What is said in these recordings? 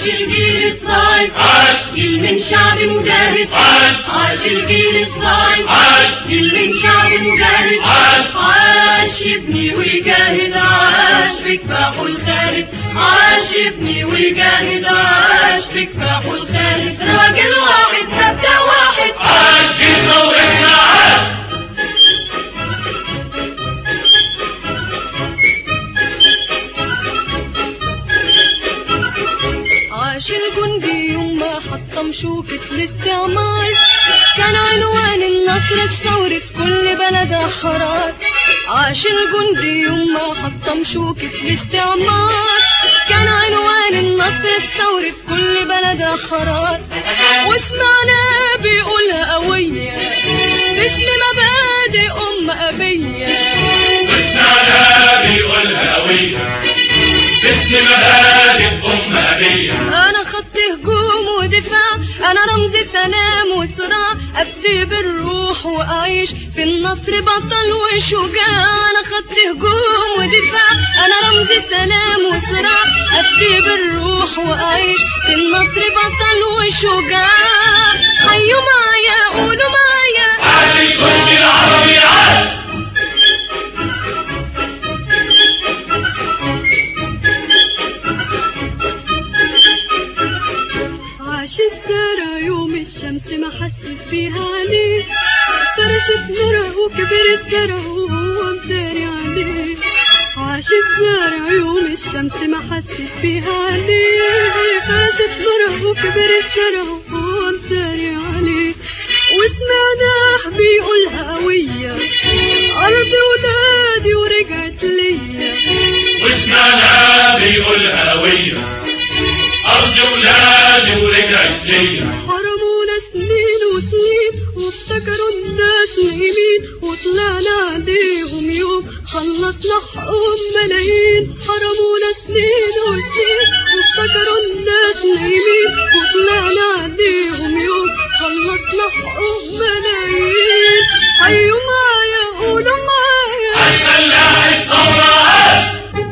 الجيل الصاعد عاش جيل من شعب مجاهد عاش عاش الجيل الصاعد عاش جيل من شعب مجاهد عاش عاش يبني ويجاهد عاش بكفاحه الخالد عاش يبني ويجاهد عاش بكفاحه الخالد راجل واحد مبدأ واحد عاش جيلنا واحنا عاش عاش الجندي يوم ما حطم شوكة الاستعمار كان عنوان النصر الثوري في كل بلد حرار عاش الجندي يوم ما حطم شوكة الاستعمار كان عنوان النصر الثوري في كل بلد حرار وسمعنا بيقولها قوية باسم مبادئ أم أبية وسمعنا بيقولها قوية باسم مبادئ أم أبية انا خط هجوم ودفاع انا رمز سلام وصراع افدي بالروح واعيش في النصر بطل وشجاع انا خط هجوم ودفاع انا رمز سلام وصراع افدي بالروح واعيش في النصر بطل وشجاع حيوا معايا قولوا معايا عاش الجندي العربي عاش عاش الزرع يوم الشمس ما حست بيها عليه فرشت نورها وكبر الزرع وهو مداري عليه عاش الزرع يوم الشمس ما حست بيها عليه فرشت نورها وكبر الزرع وهو مداري عليه وسمعناه بيقولها قوية أرض ولادي ورجعت ليا وسمعنا بيقولها قوية أرض ولادي ورجعت ليا حرمونا سنين وسنين وافتكروا الناس نايمين وطلعنا عليهم يوم خلصنا حقهم ملايين حرمونا سنين وسنين وافتكروا الناس نايمين وطلعنا عليهم يوم خلصنا حقهم ملايين حيوا معايا قولوا معايا عاش فلاح الثورة عاش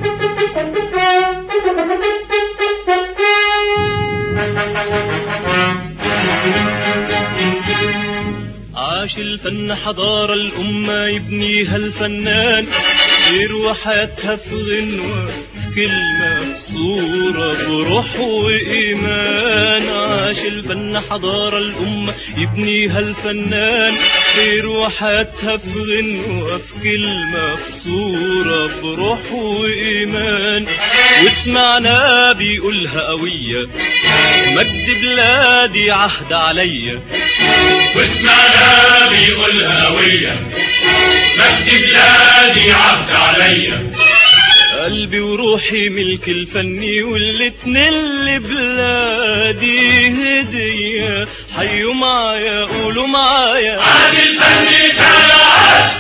عاش الفن حضارة الأمة يبنيها الفنان غير وحياتها في غنوة في كلمة في صورة بروح وإيمان عاش الفن حضارة الأمة يبنيها الفنان غير وحياتها في غنوة في كلمة في صورة بروح وإيمان وسمعنا بيقولها قوية مجد بلادي عهد عليا وسمعنا بيقولها قوية مجد بلادي عهد عليا قلبي وروحي ملك الفني والاتنين لبلادي هدية حيوا معايا قولوا معايا عاش الفن رسالة عاش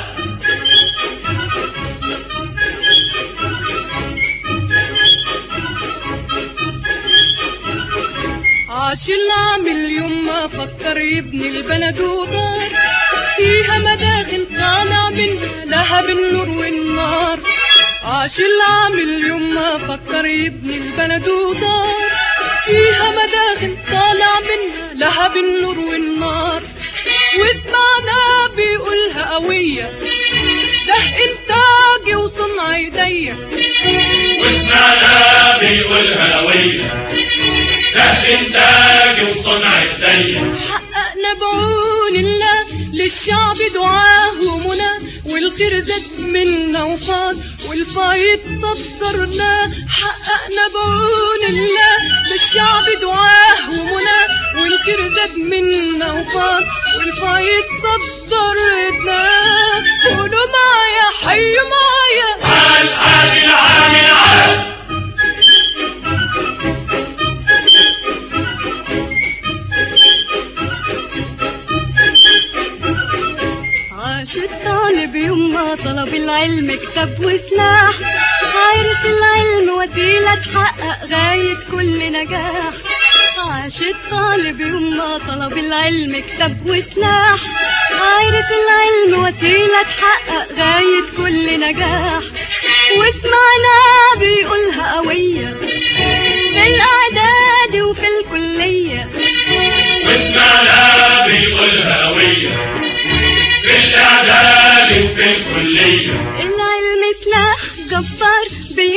عاش العامل يوم ما فكر يبني البلد ودار فيها مداخل طالع منها لهب النور والنار عاش العامل يوم ما فكر يبني البلد ودار فيها مداخل طالع منها لهب النور والنار واسمعنا بيقولها قوية ده انتاجي وصنع ايديا وسمعنا بيقولها قوية ده إنتاج وصنع ايديا حققنا بعون الله للشعب دعاه ومنى والخير زاد منا وفاض والفايد صدرناه حققنا بعون الله للشعب دعاه ومنى والخير زاد منا وفاض والفايد صدرناه قولوا معايا حيوا معايا عاش عاش العامل عاش عاش الطالب يوم ما طلب العلم كتاب وسلاح عارف العلم وسيلة تحقق غاية كل نجاح عاش الطالب يوم ما طلب العلم كتاب وسلاح عارف العلم وسيلة تحقق غاية كل نجاح واسمعنا بيقولها قوية في الإعداد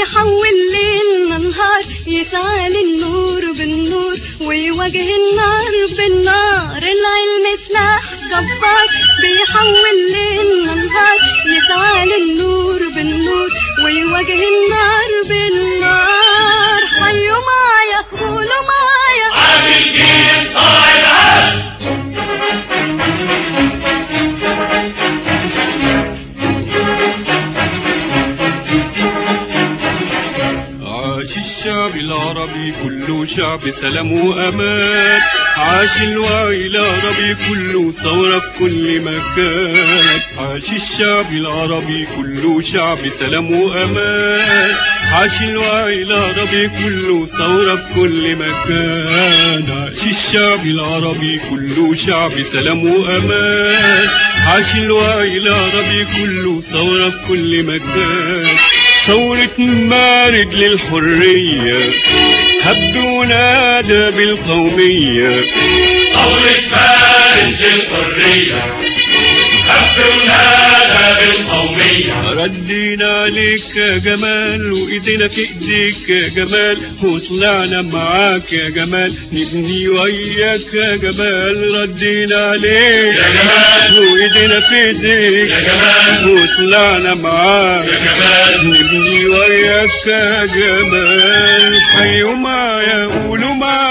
بيحول ليلنا نهار يسعى للنور بالنور ويواجه النار بالنار العلم سلاح جبار بيحول ليلنا نهار يسعى للنور بالنور ويواجه النار بالنار حيوا معايا قولوا معايا عاش الجيل صاعد عاش عاش الشعب العربي كله شعب سلام وأمان عاش الوعي العربي كله ثورة في كل مكان عاش الشعب العربي كله شعب سلام وأمان عاش الوعي العربي كله ثورة في كل مكان عاش الشعب العربي كله شعب سلام وأمان عاش الوعي العربي كله ثورة في كل مكان ثورة مارد للحرية هب ونادى بالقومية ثورة بارد للحرية هب ونادى بالقومية ردينا عليك يا جمال وايدينا في ايديك يا جمال وطلعنا معاك يا جمال نبني وياك يا جمال ردينا عليك يا جمال وايدينا في ايديك يا جمال وطلعنا معاك يا جمال نبني وياك يا جمال حيوا معايا قولوا معايا